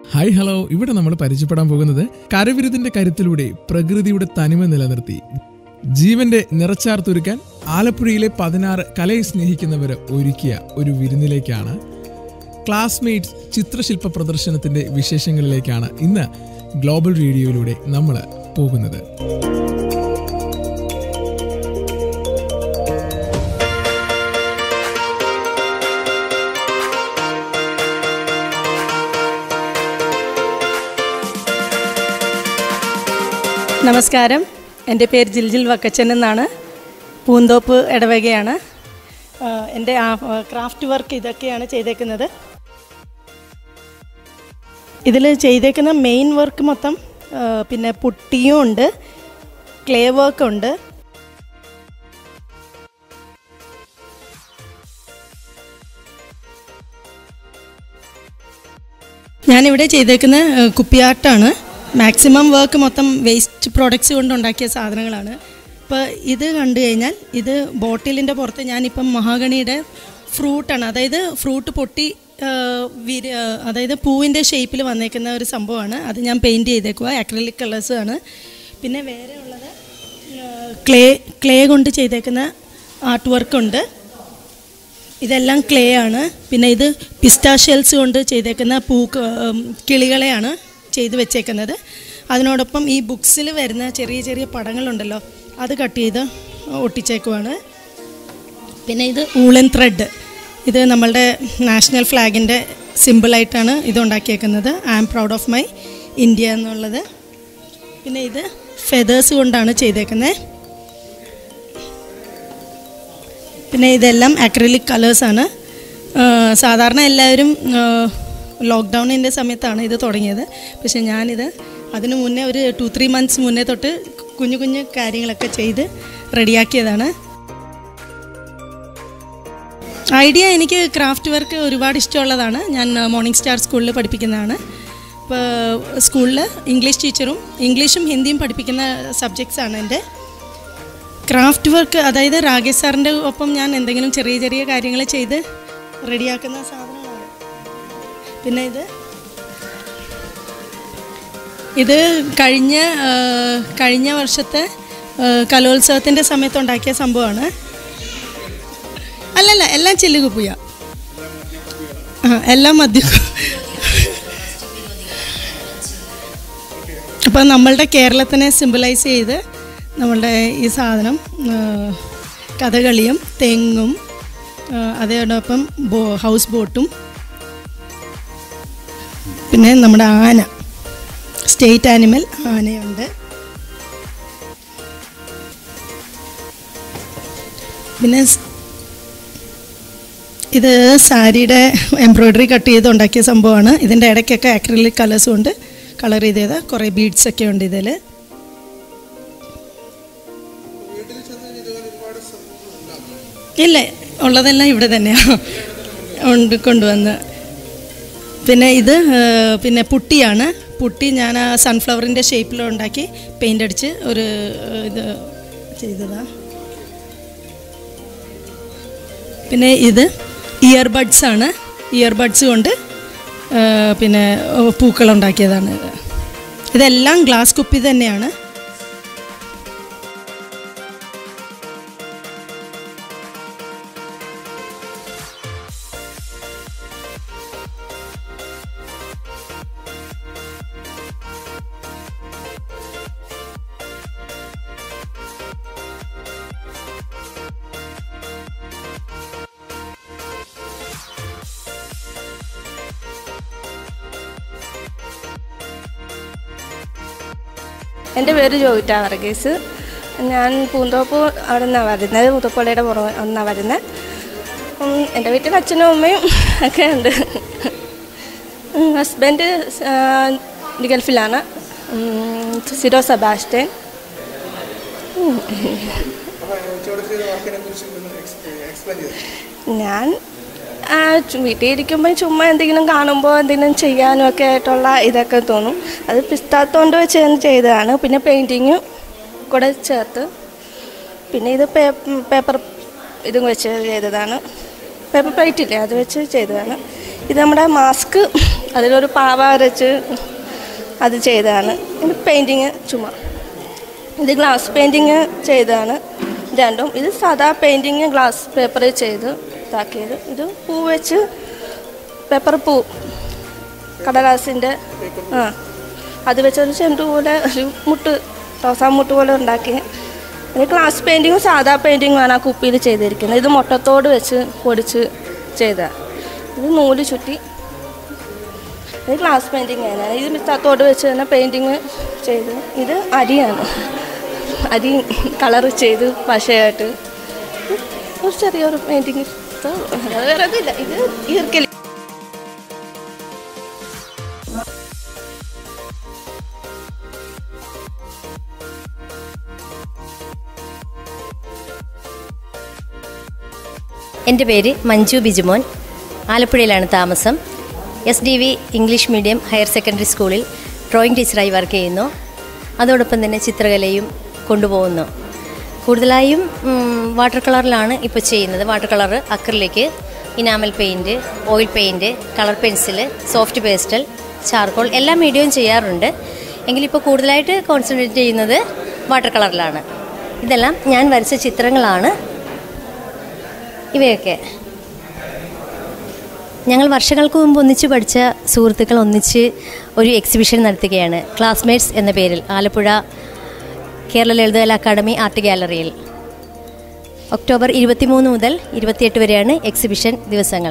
Hi hello ഇവിടെ നമ്മൾ പരിചയപ്പെടാൻ പോകുന്നത് കരവിരുതിന്റെ കരുത്തിലൂടെ പ്രകൃതിയുടെ തനിമ നിലനിർത്തി ജീവന്റെ നിറച്ചാർത്തുരുക്കാൻ ആലപ്പുഴയിലെ പതിനാറ് കലയെ സ്നേഹിക്കുന്നവരെ ഒരുക്കിയ ഒരു വിരുന്നിലേക്കാണ് ക്ലാസ്മേറ്റ്സ് ചിത്രശില്പ പ്രദർശനത്തിന്റെ വിശേഷങ്ങളിലേക്കാണ് ഇന്ന് ഗ്ലോബൽ റേഡിയോയിലൂടെ നമ്മൾ പോകുന്നത് നമസ്കാരം എൻ്റെ പേര് ജിൽജിൽ വക്കച്ചൻ എന്നാണ് പൂന്തോപ്പ് ഇടവകയാണ് ആഹ് എൻ്റെ ആ- ക്രാഫ്റ്റ് വർക്ക് ഇതൊക്കെയാണ് ചെയ്തേക്കുന്നത് ഇതിൽ ചെയ്തേക്കുന്ന മെയിൻ വർക്ക് മൊത്തം ആഹ് പിന്നെ പുട്ടിയും ഉണ്ട് ക്ലേ വർക്ക് ഉണ്ട് ഞാനിവിടെ ചെയ്തേക്കുന്ന ഏഹ്, കുപ്പിയാട്ടാണ് മാക്സിമം വർക്ക് മൊത്തം വേസ്റ്റ് പ്രോഡക്ട്സ് കൊണ്ട് ഉണ്ടാക്കിയ സാധനങ്ങളാണ് ഇപ്പോൾ ഇത് കണ്ടു കഴിഞ്ഞാൽ ഇത് ബോട്ടിലിൻ്റെ പുറത്ത് ഞാനിപ്പം മഹാഗണിയുടെ ഫ്രൂട്ടാണ് അതായത് ഫ്രൂട്ട് പൊട്ടി ഏഹ്, വിരി ഏഹ്, അതായത് പൂവിൻ്റെ ഷേപ്പിൽ വന്നേക്കുന്ന ഒരു സംഭവമാണ് അത് ഞാൻ പെയിൻറ്റ് ചെയ്തേക്കുക അക്രലിക് കളേഴ്സ് ആണ് പിന്നെ വേറെ ഉള്ളത് ക്ലേ ക്ലേ കൊണ്ട് ചെയ്തേക്കുന്ന ആർട്ട് വർക്കുണ്ട് ഇതെല്ലാം ക്ലേ ആണ് പിന്നെ ഇത് പിസ്റ്റാഷ്യൽസ് കൊണ്ട് ചെയ്തേക്കുന്ന പൂ കിളികളെയാണ് ചെയ്ത് വെച്ചേക്കുന്നത് അതിനോടൊപ്പം ഈ ബുക്സിൽ വരുന്ന ചെറിയ ചെറിയ പടങ്ങളുണ്ടല്ലോ അത് കട്ട് ചെയ്ത് ഒട്ടിച്ചേക്കുവാണ് പിന്നെ ഇത് ഊളൻ ത്രെഡ് ഇത് നമ്മളുടെ നാഷണൽ ഫ്ലാഗിൻ്റെ സിമ്പിളായിട്ടാണ് ഇത് ഉണ്ടാക്കിയേക്കുന്നത് I am proud of my India എന്നുള്ളത് പിന്നെ ഇത് ഫെതേഴ്സ് കൊണ്ടാണ് ചെയ്തേക്കുന്നത് പിന്നെ ഇതെല്ലാം അക്രലിക് കളേഴ്സാണ് സാധാരണ എല്ലാവരും ലോക്ക്ഡൗണിൻ്റെ സമയത്താണ് ഇത് തുടങ്ങിയത് പക്ഷേ ഞാനിത് അതിനു മുന്നേ ഒരു ടു ത്രീ മന്ത്സ് മുന്നേ തൊട്ട് കുഞ്ഞു കുഞ്ഞു കാര്യങ്ങളൊക്കെ ചെയ്ത് റെഡിയാക്കിയതാണ് ഐഡിയ എനിക്ക് ക്രാഫ്റ്റ് വർക്ക് ഒരുപാട് ഇഷ്ടമുള്ളതാണ് ഞാൻ മോർണിംഗ് സ്റ്റാർ സ്കൂളിൽ പഠിപ്പിക്കുന്നതാണ് ഇപ്പോൾ സ്കൂളിൽ ഇംഗ്ലീഷ് ടീച്ചറും ഇംഗ്ലീഷും ഹിന്ദിയും പഠിപ്പിക്കുന്ന സബ്ജക്ട്സ് ആണ് എൻ്റെ ക്രാഫ്റ്റ് വർക്ക് അതായത് രാകേഷ് സാറിൻ്റെ ഒപ്പം ഞാൻ എന്തെങ്കിലും ചെറിയ ചെറിയ കാര്യങ്ങൾ ചെയ്ത് റെഡിയാക്കുന്ന സാധനങ്ങളാണ് പിന്നെ ഇത് ഇത് കഴിഞ്ഞ ആ, കഴിഞ്ഞ വർഷത്തെ കലോത്സവത്തിൻ്റെ സമയത്ത് ഉണ്ടാക്കിയ സംഭവമാണ് അല്ലല്ല എല്ലാം ചെല്ലുകുപ്പുയ ആ എല്ലാം മദ്യ അപ്പോൾ നമ്മളുടെ കേരളത്തിനെ സിമ്പിളൈസ് ചെയ്ത് നമ്മളുടെ ഈ സാധനം ആ, കഥകളിയും തെങ്ങും ആ, അതോടൊപ്പം ബോ ഹൗസ് ബോട്ടും പിന്നെ നമ്മുടെ ആന സ്റ്റേറ്റ് ആനിമൽ ആനയുണ്ട് പിന്നെ സ്- ഇത് സാരിയുടെ എംബ്രോയ്ഡറി കട്ട് ചെയ്ത് ഉണ്ടാക്കിയ സംഭവമാണ് ഇതിൻ്റെ ഇടയ്ക്കൊക്കെ അക്രിലിക് കളേഴ്സ് കൊണ്ട് കളർ ചെയ്തത് കുറേ ബീഡ്സ് ഒക്കെ ഉണ്ട് ഇതിൽ ഇല്ല ഉള്ളതെല്ലാം ഇവിടെ തന്നെയാണ് ഉണ്ട് കൊണ്ടുവന്ന് പിന്നെ ഇത് ആ, പിന്നെ പുട്ടിയാണ് പുട്ടി ഞാൻ ആ സൺഫ്ലവറിൻ്റെ ഷേപ്പിൽ ഉണ്ടാക്കി പെയിൻ്റ് അടിച്ച് ഒരു ആ, ഇത് ചെയ്തതാണ് പിന്നെ ഇത് ഇയർബഡ്സ് ആണ് ഇയർബഡ്സ് കൊണ്ട് ആ, പിന്നെ പൂക്കൾ ഉണ്ടാക്കിയതാണ് ഇത് ഇതെല്ലാം ഗ്ലാസ് കുപ്പി തന്നെയാണ് എൻ്റെ പേര് ജോയിറ്റ വർഗീസ് ഞാൻ പൂന്തോപ്പ് അവിടെ നിന്നാണ് വരുന്നത് പൂന്തോപ്പള്ളിയുടെ പുറമെ ഒന്നാണ് വരുന്നത് ഉം, എൻ്റെ വീട്ടിൽ അച്ഛനും അമ്മയും ഒക്കെ ഉണ്ട് ഉം, ഹസ്ബൻഡ് ആ, ഗൾഫിലാണ് ഉം, സിറോ സെബാസ്റ്റ്യൻ ഞാൻ ആ, ചു- വീട്ടിൽ ഇരിക്കുമ്പോൾ ചുമ്മാ എന്തെങ്കിലും കാണുമ്പോൾ എന്തെങ്കിലും ചെയ്യാനും ഒക്കെ ആയിട്ടുള്ള ഇതൊക്കെ തോന്നും അത് പിസ്താത്തോണ്ട് വെച്ച് ഞാൻ ചെയ്തതാണ് പിന്നെ പെയിൻറ്റിങ്ങും കൂടെ ചേർത്ത് പിന്നെ ഇത് പേ- പേപ്പർ ഇതും വെച്ച് ചെയ്തതാണ് പേപ്പർ പ്ലേറ്റ് ഇല്ലേ അത് വെച്ച് ചെയ്തതാണ് ഇത് നമ്മുടെ മാസ്ക് അതിലൊരു പാവ വരച്ച് അത് ചെയ്തതാണ് ഇത് പെയിൻറ്റിങ് ചുമ്മാ ഇത് ഗ്ലാസ് പെയിൻറ്റിങ് ചെയ്തതാണ് രണ്ടും ഇത് സാധാ പെയിൻറ്റിങ് ഗ്ലാസ് പേപ്പറിൽ ചെയ്ത് ഇതാക്കിയത് ഇത് പൂ വെച്ച് പേപ്പർ പൂ കടലാസിൻ്റെ ആ അത് വെച്ചൊരു ചെണ്ടു പോലെ ഒരു മുട്ട് റോസാമുട്ട് പോലെ ഉണ്ടാക്കി ഇത് ഗ്ലാസ് പെയിൻറ്റിങ്ങും സാധാ പെയിൻറ്റിങ്ങുമാണ് ആ കുപ്പിയിൽ ചെയ്തിരിക്കുന്നത് ഇത് മുട്ടത്തോട് വെച്ച് പൊടിച്ച് ചെയ്ത ഇത് നൂല് ചുറ്റി ഇത് ഗ്ലാസ് പെയിൻറ്റിങ് ആണ് ഇത് മിത്തത്തോട് വെച്ച് തന്നെ പെയിൻറ്റിങ് ചെയ്ത് ഇത് അരിയാണ് അരി കളർ ചെയ്ത് പശയായിട്ട് ഒരു ചെറിയൊരു പെയിൻറ്റിങ് വേറെ ഇതില്ല ഇത് ഈർക്കലി എൻ്റെ പേര് മഞ്ജു ബിജുമോൻ ആലപ്പുഴയിലാണ് താമസം S D V English medium higher secondary സ്കൂളിൽ ഡ്രോയിങ് ടീച്ചറായി വർക്ക് ചെയ്യുന്നു അതോടൊപ്പം തന്നെ ചിത്രകലയും കൊണ്ടുപോകുന്നു കൂടുതലായും ഉം, വാട്ടർ കളറിലാണ് ഇപ്പോൾ ചെയ്യുന്നത് water colour acrylic enamel paint oil paint colour pencil soft pastel charcoal എല്ലാ മീഡിയവും ചെയ്യാറുണ്ട് എങ്കിലിപ്പോൾ കൂടുതലായിട്ട് കോൺസെൻട്രേറ്റ് ചെയ്യുന്നത് വാട്ടർ കളറിലാണ് ഇതെല്ലാം ഞാൻ വരച്ച ചിത്രങ്ങളാണ് ഇവയൊക്കെ ഞങ്ങൾ വർഷങ്ങൾക്ക് മുമ്പ് ഒന്നിച്ച് പഠിച്ച സുഹൃത്തുക്കൾ ഒന്നിച്ച് ഒരു എക്സിബിഷൻ നടത്തുകയാണ് ക്ലാസ്മേറ്റ്സ് എന്ന പേരിൽ ആലപ്പുഴ കേരള ലളിതകല അക്കാദമി ആർട്ട് ഗാലറിയിൽ ഒക്ടോബർ ഇരുപത്തിമൂന്ന് മുതൽ ഇരുപത്തിയെട്ട് വരെയാണ് എക്സിബിഷൻ ദിവസങ്ങൾ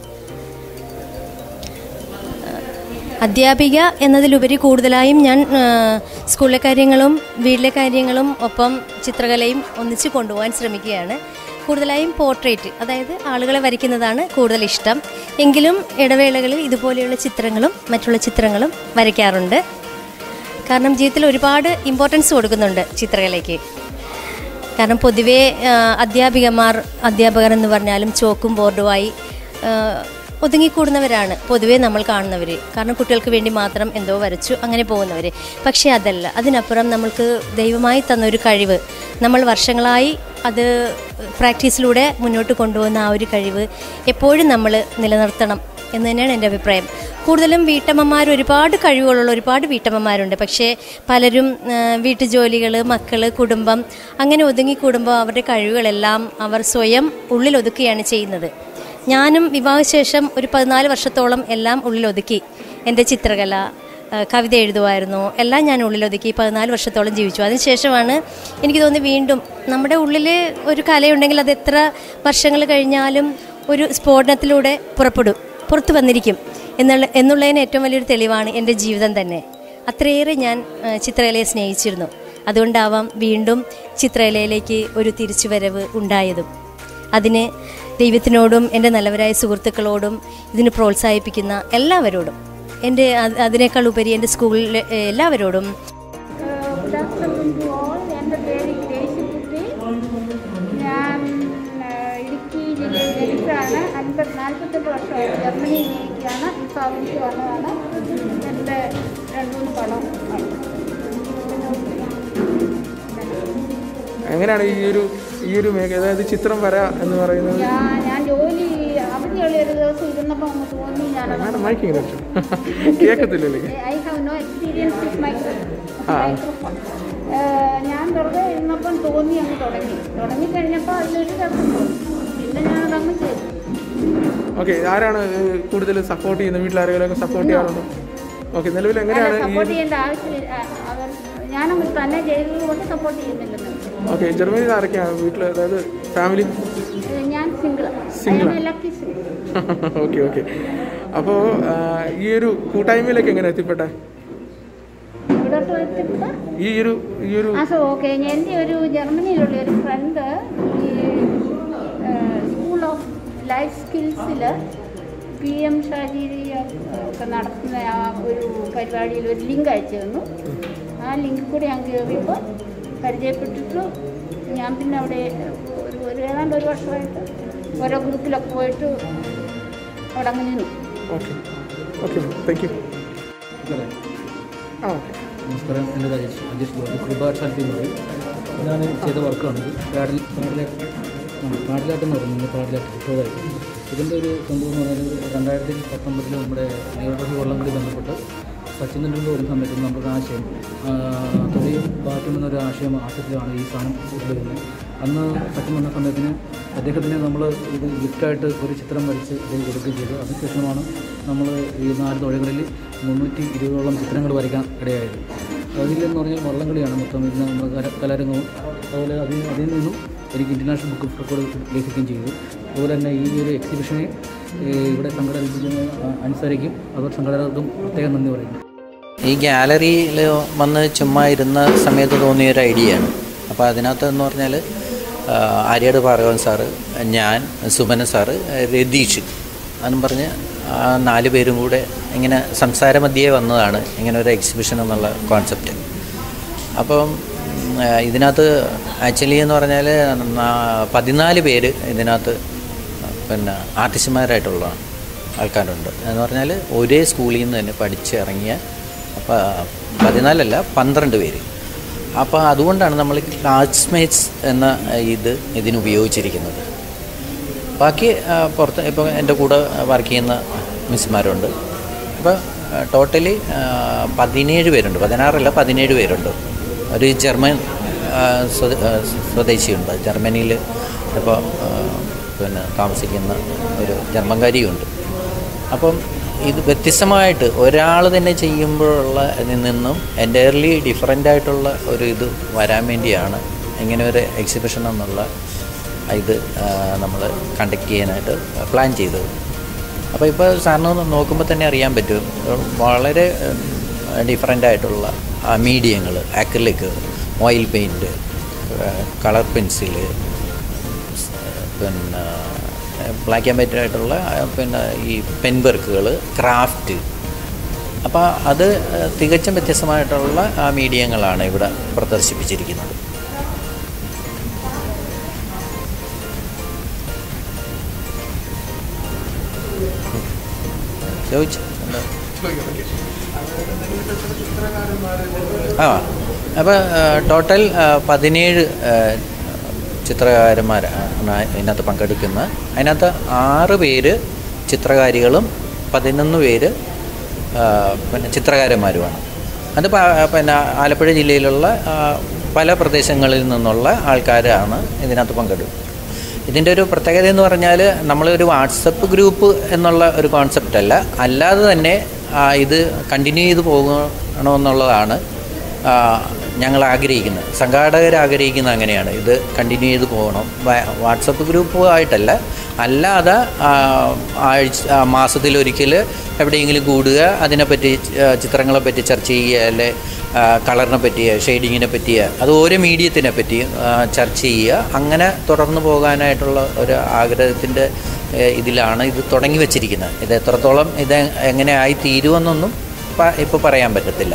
അധ്യാപിക എന്നതിലുപരി കൂടുതലായും ഞാൻ ആ, സ്കൂളിലെ കാര്യങ്ങളും വീട്ടിലെ കാര്യങ്ങളും ഒപ്പം ചിത്രകലയും ഒന്നിച്ച് കൊണ്ടുപോകാൻ ശ്രമിക്കുകയാണ് കൂടുതലായും പോർട്രേറ്റ് അതായത് ആളുകളെ വരയ്ക്കുന്നതാണ് കൂടുതൽ ഇഷ്ടം എങ്കിലും ഇടവേളകളിൽ ഇതുപോലെയുള്ള ചിത്രങ്ങളും മറ്റുള്ള ചിത്രങ്ങളും വരയ്ക്കാറുണ്ട് കാരണം ജീവിതത്തിൽ ഒരുപാട് ഇമ്പോർട്ടൻസ് കൊടുക്കുന്നുണ്ട് ചിത്രകലയ്ക്ക് കാരണം പൊതുവേ ആ, അധ്യാപികമാർ അധ്യാപകർ എന്ന് പറഞ്ഞാലും ചോക്കും ബോർഡുമായി ആ, ഒതുങ്ങിക്കൂടുന്നവരാണ് പൊതുവേ നമ്മൾ കാണുന്നവർ കാരണം കുട്ടികൾക്ക് വേണ്ടി മാത്രം എന്തോ വരച്ചു അങ്ങനെ പോകുന്നവർ പക്ഷേ അതല്ല അതിനപ്പുറം നമ്മൾക്ക് ദൈവമായി തന്ന ഒരു കഴിവ് നമ്മൾ വർഷങ്ങളായി അത് പ്രാക്ടീസിലൂടെ മുന്നോട്ട് കൊണ്ടുപോകുന്ന ആ ഒരു കഴിവ് എപ്പോഴും നമ്മൾ നിലനിർത്തണം എന്ന് തന്നെയാണ് എൻ്റെ അഭിപ്രായം കൂടുതലും വീട്ടമ്മമാർ ഒരുപാട് കഴിവുകളുള്ള ഒരുപാട് വീട്ടമ്മമാരുണ്ട് പക്ഷേ പലരും വീട്ടുജോലികൾ മക്കൾ കുടുംബം അങ്ങനെ ഒതുങ്ങിക്കൂടുമ്പോൾ അവരുടെ കഴിവുകളെല്ലാം അവർ സ്വയം ഉള്ളിലൊതുക്കുകയാണ് ചെയ്യുന്നത് ഞാനും വിവാഹശേഷം ഒരു പതിനാല് വർഷത്തോളം എല്ലാം ഉള്ളിലൊതുക്കി എൻ്റെ ചിത്രകല ആ, കവിത എഴുതുമായിരുന്നു എല്ലാം ഞാൻ ഉള്ളിലൊതുക്കി പതിനാല് വർഷത്തോളം ജീവിച്ചു അതിനുശേഷമാണ് എനിക്ക് തോന്നി വീണ്ടും നമ്മുടെ ഉള്ളിൽ ഒരു കലയുണ്ടെങ്കിൽ അത് എത്ര വർഷങ്ങൾ കഴിഞ്ഞാലും ഒരു സ്ഫോടനത്തിലൂടെ പുറപ്പെടും പുറത്തു വന്നിരിക്കും എന്നുള്ള എന്നുള്ളതിന് ഏറ്റവും വലിയൊരു തെളിവാണ് എൻ്റെ ജീവിതം തന്നെ അത്രയേറെ ഞാൻ ആ, ചിത്രകലയെ സ്നേഹിച്ചിരുന്നു അതുകൊണ്ടാവാം വീണ്ടും ചിത്രകലയിലേക്ക് ഒരു തിരിച്ചുവരവ് ഉണ്ടായതും അതിന് ദൈവത്തിനോടും എൻ്റെ നല്ലവരായ സുഹൃത്തുക്കളോടും ഇതിന് പ്രോത്സാഹിപ്പിക്കുന്ന എല്ലാവരോടും എൻ്റെ അത് അതിനേക്കാൾ ഉപരി എൻ്റെ സ്കൂളിലെ ഏ, എല്ലാവരോടും ഗുഡ് ആഫ്റ്റർനൂൺ ടു ഓൾ എൻ്റെ പേര് ഗ്രേസിക്കുട്ടി ഞാൻ ആ, ഇടുക്കി ജില്ലയിൽ ജനിച്ചാണ് അൻപത് നാൽപ്പത്തെട്ട് വർഷമായി ജർമ്മനിയിൽ ജീവിക്കുകയാണ് ഈ പ്രാവശ്യം വന്നതാണ് എൻ്റെ രണ്ട് മൂന്ന് പണം എങ്ങനെയാണ് ഈ ഒരു ഈ ഒരു മേഖല അതായത് ചിത്രം വര എന്ന് പറയുന്നത് ഞാൻ ഞാൻ ജോലി അവധിയുള്ള ഒരു ദിവസം ഇരുന്നപ്പോൾ ഒന്ന് തോന്നി ഞാനത് മാഡം മൈക്കിങ്ങനെ വെച്ചു കേൾക്കത്തില്ലല്ലേ I have no experience with micro uh. Microphone ഞാൻ വെറുതെ ഇരുന്നപ്പം തോന്നി അങ്ങ് തുടങ്ങി തുടങ്ങിക്കഴിഞ്ഞപ്പോൾ അതിലൊരു രസം തോന്നി പിന്നെ ഞാനതങ്ങ് ചെയ്തു ഓക്കെ ആരാണ് കൂടുതൽ സപ്പോർട്ട് ചെയ്യുന്നത് വീട്ടിൽ ആരെങ്കിലും സപ്പോർട്ട് ചെയ്യാറുണ്ടോ ഓക്കെ നിലവിൽ എങ്ങനെയാണ് ഈ സപ്പോർട്ട് ചെയ്യേണ്ട ആവശ്യമില്ല ആ, അവർ ഞാനങ്ങ് തന്നെ ചെയ്തത് കൊണ്ട് സപ്പോർട്ട് ചെയ്യുന്നില്ലെന്ന് ഓക്കെ ജർമ്മനിയിൽ ആരൊക്കെയാണ് വീട്ടിൽ അതായത് ഫാമിലി ഏ, ഞാൻ സിംഗിൾ Single ആ? ലക്കി സിംഗിൾ ഓക്കെ ഓക്കെ അപ്പോൾ ഈ ഒരു കൂട്ടായ്മയിലേക്ക് എങ്ങനെ എത്തിപ്പെട്ടെ ഇവിടോട്ട് എത്തിപ്പെട്ട ഈ ഒരു ഈ ഒരു ആ സോ ഓക്കെ എൻ്റെ ഒരു ജർമ്മനിയിലുള്ള ഒരു ഫ്രണ്ട് ഈ സ്കൂൾ ഓഫ് ലൈഫ് സ്കിൽസിൽ പി എം ഷാജീരി ഒക്കെ നടത്തുന്ന ആ ഒരു പരിപാടിയിൽ ഒരു ലിങ്ക് അയച്ചു തന്നു ആ ലിങ്കിൽ കൂടെ ഞാൻ കയറിയപ്പോൾ പരിചയപ്പെട്ടിട്ട് ഞാൻ പിന്നെ അവിടെ ഒരു ഒരു ഏതാണ്ട് ഒരു വർഷമായിട്ട് ഓരോ ഗ്രൂപ്പിലൊക്കെ പോയിട്ട് അവിടെ അങ്ങ് നിന്നു ഓക്കെ ഓക്കെ താങ്ക് യു ആ ഓക്കെ നമസ്കാരം എൻ്റെ രാജേഷ് രാജേഷ് ഗോപി കൃപ ഷാൽട്ടി എന്ന് പറയും ഞാൻ ചെയ്ത വർക്കാണ് പാഡിൽ പാഡിലാട്ട് പാഡിലാട്ട് എന്ന് പറയുന്നത് പാഡിലാട്ട് ഷോതായിട്ട് ഇതിൻ്റെ ഒരു സംഭവം എന്ന് പറഞ്ഞാൽ രണ്ടായിരത്തി പത്തൊമ്പതിൽ നമ്മുടെ നെഹ്റു വെള്ളം കൂടി ബന്ധപ്പെട്ട് സച്ചിൻ തെണ്ടുൽക്കർ വരുന്ന സമയത്ത് നമുക്ക് ആശയം ആ, തൊഴിൽ ബാറ്റും എന്നൊരു ആശയം ആശയത്തിലാണ് ഈ സാധനം കൊണ്ടുവരുന്നത് അന്ന് സച്ചിൻ വന്ന സമയത്തിന് അദ്ദേഹത്തിന് നമ്മൾ ഇത് ഗിഫ്റ്റായിട്ട് ഒരു ചിത്രം വരച്ച് ഇതിൽ കൊടുക്കുകയും ചെയ്തു അതിനുശേഷമാണ് നമ്മൾ ഈ നാല് തൊഴിലുകളിൽ മുന്നൂറ്റി ഇരുപതോളം ചിത്രങ്ങൾ വരയ്ക്കാൻ ഇടയായത് അതിലെന്ന് പറഞ്ഞാൽ വള്ളംകളിയാണ് മൊത്തം ഇന്ന് നമ്മൾ കല- കലാരംഗവും അതുപോലെ അതിൽ അതിൽ നിന്നും എനിക്ക് ഇൻ്റർനാഷണൽ ബുക്ക് ഓഫ് റെക്കോർഡ് ലഭിക്കുകയും ചെയ്തു അതുപോലെ തന്നെ ഈ ഒരു എക്സിബിഷനെ ഏഹ്, ഇവിടെ സംഘടിപ്പിക്കുന്ന അനുസരിക്കും അവർ സംഘടകർക്കും പ്രത്യേകം നന്ദി പറയുന്നു ഈ ഗാലറിയിൽ വന്ന് ചുമ്മാ ഇരുന്ന സമയത്ത് തോന്നിയ ഒരു ഐഡിയയാണ് അപ്പോൾ അതിനകത്ത് എന്ന് പറഞ്ഞാൽ ആര്യാട് ഭാർഗവൻ സാറ് ഞാൻ സുമന സാറ് രതീഷ് എന്നും പറഞ്ഞ് ആ നാല് പേരും കൂടെ ഇങ്ങനെ സംസാരമധ്യേ വന്നതാണ് ഇങ്ങനെ ഒരു എക്സിബിഷൻ എന്നുള്ള കോൺസെപ്റ്റ് അപ്പം ആ, ഇതിനകത്ത് ആക്ച്വലി എന്ന് പറഞ്ഞാൽ നാ- പതിനാല് പേര് ഇതിനകത്ത് പിന്നെ ആർട്ടിസ്റ്റുമാരായിട്ടുള്ള ആൾക്കാരുണ്ട് എന്ന് പറഞ്ഞാൽ ഒരേ സ്കൂളിൽ നിന്ന് തന്നെ പഠിച്ചിറങ്ങിയ അപ്പോൾ പതിനാലല്ല പന്ത്രണ്ട് പേര് അപ്പോൾ അതുകൊണ്ടാണ് നമ്മൾ ക്ലാസ്മേറ്റ്സ് എന്ന ഇത് ഇതിന് ഉപയോഗിച്ചിരിക്കുന്നത് ബാക്കി ആ, പുറത്ത് ഇപ്പോൾ എൻ്റെ കൂടെ വർക്ക് ചെയ്യുന്ന മിസ്സുമാരുണ്ട് അപ്പോൾ ടോട്ടലി പതിനേഴ് പേരുണ്ട് പതിനാറല്ല പതിനേഴ് പേരുണ്ട് ഒരു ജർമ്മൻ ആ, സ്വദേ- ആ, സ്വദേശിയുണ്ട് ജർമ്മനിയിൽ ഇപ്പോൾ പിന്നെ താമസിക്കുന്ന ഒരു ജർമ്മൻകാരിയുണ്ട് അപ്പം ഇത് വ്യത്യസ്തമായിട്ട് ഒരാൾ തന്നെ ചെയ്യുമ്പോഴുള്ള ഇതിൽ നിന്നും എൻറ്റയർലി ഡിഫറെൻ്റ് ആയിട്ടുള്ള ഒരു ഇത് വരാൻ വേണ്ടിയാണ് ഇങ്ങനെ ഒരു എക്സിബിഷൻ എന്നുള്ള ഇത് നമ്മൾ കണ്ടക്ട് ചെയ്യാനായിട്ട് പ്ലാൻ ചെയ്തത് അപ്പോൾ ഇപ്പോൾ സാറിന് നോക്കുമ്പോൾ തന്നെ അറിയാൻ പറ്റും വളരെ ഡിഫറെൻ്റ് ആയിട്ടുള്ള മീഡിയങ്ങൾ acrylic oil paint colour pencil പിന്നെ ബ്ലാക്ക് ആൻഡ് വൈറ്റ് ആയിട്ടുള്ള ആ, പിന്നെ ഈ പെൻ വർക്കുകൾ ക്രാഫ്റ്റ് അപ്പോൾ അത് തികച്ചും വ്യത്യസ്തമായിട്ടുള്ള ആ മീഡിയങ്ങളാണ് ഇവിടെ പ്രദർശിപ്പിച്ചിരിക്കുന്നത് ചോദിച്ചു എന്താ ആ അപ്പോൾ ടോട്ടൽ പതിനേഴ് ചിത്രകാരന്മാരാണ് ഇതിനകത്ത് പങ്കെടുക്കുന്നത് അതിനകത്ത് ആറ് പേര് ചിത്രകാരികളും പതിനൊന്ന് പേര് ആ, പിന്നെ ചിത്രകാരന്മാരുമാണ് അത് പ- പിന്നെ ആലപ്പുഴ ജില്ലയിലുള്ള ആ, പല പ്രദേശങ്ങളിൽ നിന്നുള്ള ആൾക്കാരാണ് ഇതിനകത്ത് പങ്കെടുക്കുന്നത് ഇതിൻ്റെ ഒരു പ്രത്യേകത എന്ന് പറഞ്ഞാൽ നമ്മളൊരു വാട്സപ്പ് ഗ്രൂപ്പ് എന്നുള്ള ഒരു കോൺസെപ്റ്റ് അല്ല അല്ലാതെ തന്നെ ആ, ഇത് കണ്ടിന്യൂ ചെയ്ത് പോകണമെന്നുള്ളതാണ് ആ, ഞങ്ങൾ ആഗ്രഹിക്കുന്നത് സംഘാടകർ ആഗ്രഹിക്കുന്നത് അങ്ങനെയാണ് ഇത് കണ്ടിന്യൂ ചെയ്ത് പോകണം വാ- വാട്സപ്പ് ഗ്രൂപ്പ് ആയിട്ടല്ല അല്ലാതെ ആ, ആഴ്ച ആ, മാസത്തിലൊരിക്കൽ എവിടെയെങ്കിലും കൂടുക അതിനെപ്പറ്റി ആ, ചിത്രങ്ങളെ പറ്റി ചർച്ച ചെയ്യുക അല്ലെ ആ, കളറിനെ പറ്റിയ ഷെയ്ഡിങ്ങിനെ പറ്റിയ അത് ഓരോ മീഡിയത്തിനെ പറ്റി ആ, ചർച്ച ചെയ്യുക അങ്ങനെ തുടർന്ന് പോകാനായിട്ടുള്ള ഒരു ആഗ്രഹത്തിൻ്റെ ഏ, ഇതിലാണ് ഇത് തുടങ്ങി വച്ചിരിക്കുന്നത് ഇത് എത്രത്തോളം ഇത് എങ്ങനെ ആയി തീരുമെന്നൊന്നും ഇപ്പോൾ പറയാൻ പറ്റത്തില്ല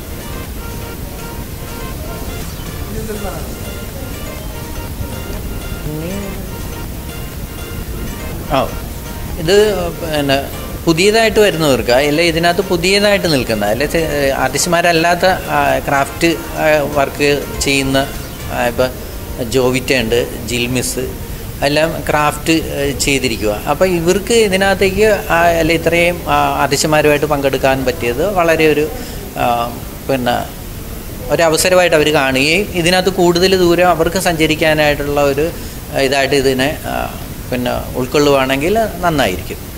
ആ ഇത് പിന്നെ പുതിയതായിട്ട് വരുന്നവർക്ക് അല്ലെ ഇതിനകത്ത് പുതിയതായിട്ട് നിൽക്കുന്ന അല്ലെ ആർട്ടിസ്റ്റുമാരല്ലാത്ത ക്രാഫ്റ്റ് വർക്ക് ചെയ്യുന്ന ഇപ്പം ജോവിറ്റ ഉണ്ട് ജിൽമിസ് എല്ലാം ക്രാഫ്റ്റ് ചെയ്തിരിക്കുക അപ്പോൾ ഇവർക്ക് ഇതിനകത്തേക്ക് ആ, അല്ലെ ഇത്രയും ആർട്ടിസ്റ്റുമാരുമായിട്ട് പങ്കെടുക്കാൻ പറ്റിയത് വളരെ ഒരു ആ, പിന്നെ ഒരവസരമായിട്ട് അവർ കാണുകയും ഇതിനകത്ത് കൂടുതൽ ദൂരം അവർക്ക് സഞ്ചരിക്കാനായിട്ടുള്ള ഒരു ഇതായിട്ട് ഇതിനെ ആ, പിന്നെ ഉൾക്കൊള്ളുവാണെങ്കിൽ നന്നായിരിക്കും